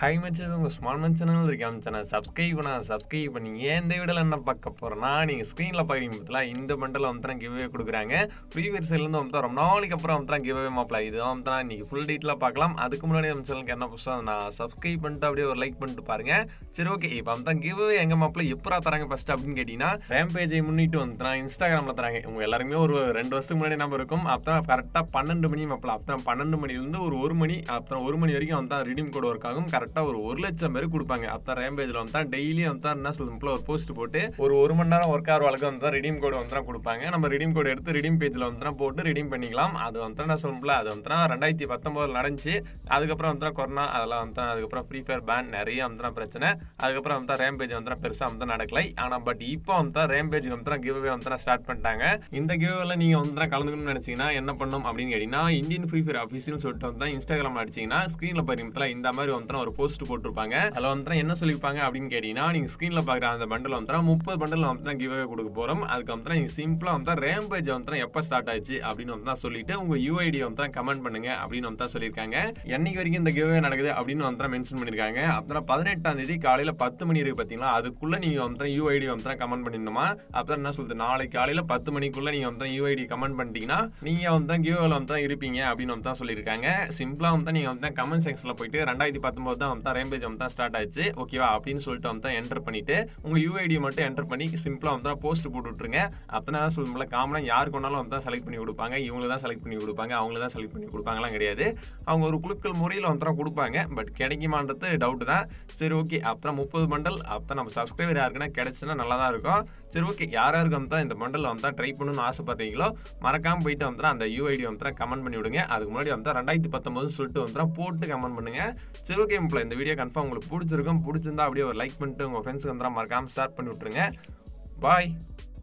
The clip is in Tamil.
ஹாய் மச்சது உங்கள் ஸ்மால் மன் சேனல் இருக்கு அந்த சேனல் சப்ஸ்கிரைப் பண்ண சப்ஸ்கிரைப் பண்ணி ஏன் இந்த வீடியோவில் என்ன பார்க்க போகிறோன்னா நீங்கள் ஸ்க்ரீனில் பார்க்குறீங்க பார்த்தீங்களா இந்த பண்டில் வந்து தான் கிவ்வே கொடுக்குறாங்க ப்ரீவியர் சைட்லேருந்து வந்து ரொம்ப நாளைக்கு அப்புறம் வந்து தான் கிவ்வே மாப்பிள இது வந்து தான் இன்றைக்கி ஃபுல் டீட்டெயிலாக பார்க்கலாம் அதுக்கு முன்னாடி நம்ம சேனலுக்கு என்ன புதுசாக நான் சப்ஸ்கிரைப் பண்ணிட்டு அப்படியே ஒரு லைக் பண்ணிட்டு பாருங்க சரி ஓகே இப்போ வந்து தான் கிவ்வே எங்கள் மாப்பிள எப்பரா தராங்க ஃபஸ்ட் அப்படின்னு கேட்டிங்கன்னா ரேம் பேஜை முன்னிட்டு வந்து நான் இன்ஸ்டாகிராமில் தராங்க உங்க எல்லாருமே ஒரு ரெண்டு வருஷத்துக்கு முன்னாடி நம்ம இருக்கும் அப்புறம் கரெக்டாக பன்னெண்டு மணி மாப்பிள அப்புறம் பன்னெண்டு மணிலேருந்து ஒரு ஒரு மணி அப்புறம் ஒரு மணி வரைக்கும் வந்து தான் ரிடீம் கோட் ஒர்க் ஆகும் கரெக்டாக ஒரு ஒரு லட்சம் பேர் கொடுப்பாங்க அப்புறம் ரேம் பேஜில் வந்து தான் டெய்லி வந்து தான் என்ன சொல்லும்போது ஒரு போஸ்ட் போட்டு ஒரு ஒரு மணி நேரம் ஒர்க் ஆகிற வாழ்க்கை வந்து தான் ரிடீம் கோடு வந்து தான் கொடுப்பாங்க நம்ம ரிடீம் கோட் எடுத்து ரிடீம் பேஜில் வந்து தான் போட்டு ரிடீம் பண்ணிக்கலாம் அது வந்து தான் என்ன சொல்லணும்ல அது வந்து தான் ரெண்டாயிரத்தி பத்தொம்போதில் நடந்துச்சு அதுக்கப்புறம் வந்து தான் கொரோனா அதெல்லாம் வந்து தான் அதுக்கப்புறம் ஃப்ரீ ஃபயர் பேன் நிறைய வந்து தான் பிரச்சனை அதுக்கப்புறம் வந்து தான் ரேம் பேஜ் வந்து தான் பெருசாக வந்து தான் நடக்கலை ஆனால் பட் இப்போ வந்து தான் ரேம் பேஜ் வந்து தான் கிவ்வே வந்து தான் ஸ்டார்ட் பண்ணிட்டாங்க இந்த கிவ்வேல நீங்கள் வந்து தான் கலந்துக்கணும்னு நினச்சிங்கன்னா என்ன பண்ணணும் அப்படின்னு கேட்டிங்கன்னா இந்தியன் ஃப்ரீ ஃபயர் ஆஃபீஸ்னு சொல்லிட்டு வந்து தான் இன்ஸ்டாகிராமில் அடிச்சிங்கன்னா ஸ்க்ரீனில் பார்த்தீங்கன்னா இந்த மாதிரி வந்து தான் ஒரு போஸ்ட் போட்டிருப்பாங்க அதில் வந்து தான் என்ன சொல்லியிருப்பாங்க அப்படின்னு கேட்டிங்கன்னா நீங்கள் ஸ்க்ரீனில் பார்க்குற அந்த பண்டில் வந்து தான் முப்பது பண்டில் வந்து தான் கிவ்வே கொடுக்க போகிறோம் அதுக்கு வந்து தான் நீங்கள் சிம்பிளாக வந்து தான் ரேம் பேஜ் வந்து தான் எப்போ ஸ்டார்ட் ஆச்சு அப்படின்னு வந்து தான் சொல்லிட்டு உங்கள் யூஐடி வந்து தான் கமெண்ட் பண்ணுங்க அப்படின்னு வந்து தான் சொல்லியிருக்காங்க என்னைக்கு வரைக்கும் இந்த கிவ்வே நடக்குது அப்படின்னு வந்து தான் மென்ஷன் பண்ணியிருக்காங்க அப்புறம் பதினெட்டாம் தேதி காலையில் பத்து மணி இருக்கு பார்த்தீங்களா அதுக்குள்ளே நீங்கள் வந்து தான் யூஐடி வந்து தான் கமெண்ட் பண்ணிடணுமா அப்புறம் என்ன சொல்லுது நாளைக்கு காலையில் பத்து மணிக்குள்ளே நீங்கள் வந்து தான் யூஐடி கமெண்ட் பண்ணிட்டீங்கன்னா நீங்கள் வந்து தான் கிவ்வேல வந்து தான் இருப்பீங்க அப்படின்னு வந்து தான் சொல்லியிருக்காங்க சிம்பிளாக வந்து நீங்கள் வந்து தான் கமெண்ட் செக்ஷனில் போயிட்டு ரெண்டாயிரத்தி பத்தொம்போது தான் வந்து தான் ரேம்பேஜ் வந்து தான் ஸ்டார்ட் ஆச்சு ஓகேவா அப்படின்னு சொல்லிட்டு வந்து தான் என்டர் பண்ணிட்டு உங்கள் யூஐடி மட்டும் என்டர் பண்ணி சிம்பிளாக வந்து தான் போஸ்ட் போட்டு விட்ருங்க அப்போ தான் சொல்லும்போது காமனாக யாருக்கு வேணாலும் வந்து தான் செலக்ட் பண்ணி கொடுப்பாங்க இவங்க தான் செலக்ட் பண்ணி கொடுப்பாங்க அவங்கள தான் செலக்ட் பண்ணி கொடுப்பாங்கலாம் கிடையாது அவங்க ஒரு குழுக்கள் முறையில் வந்து தான் கொடுப்பாங்க பட் கிடைக்குமான்றது டவுட் தான் சரி ஓகே அப்புறம் முப்பது பண்டல் அப்புறம் நம்ம சப்ஸ்கிரைபர் யாருக்குன்னா கிடைச்சுன்னா நல்லா தான் இருக்கும் சரி ஓகே யார் யாருக்கு வந்து தான் இந்த பண்டல் வந்து தான் ட்ரை பண்ணணும்னு ஆசைப்படுறீங்களோ மறக்காமல் போயிட்டு வந்து அந்த யூஐடி வந்து தான் கமெண்ட் பண்ணி விடுங்க அதுக்கு முன்னாடி வந்து ரெண்டாயிரத்தி பத்தொம்பது சொல்லிட்டு வந்து தான் போட்டு கமெண்ட் பண்ணுங்க சரி ஓகே இப்போ இந்த வீடியோ கன்ஃபார்ம் உங்களுக்கு பிடிச்சிருக்கும் பிடிச்சிருந்தா அப்படியே ஒரு லைக் பண்ணிட்டு உங்கள் ஃப்ரெண்ட்ஸுக்கு வந்து மறக்காமல் ஷேர் பண்ணி விட்ருங்க பாய்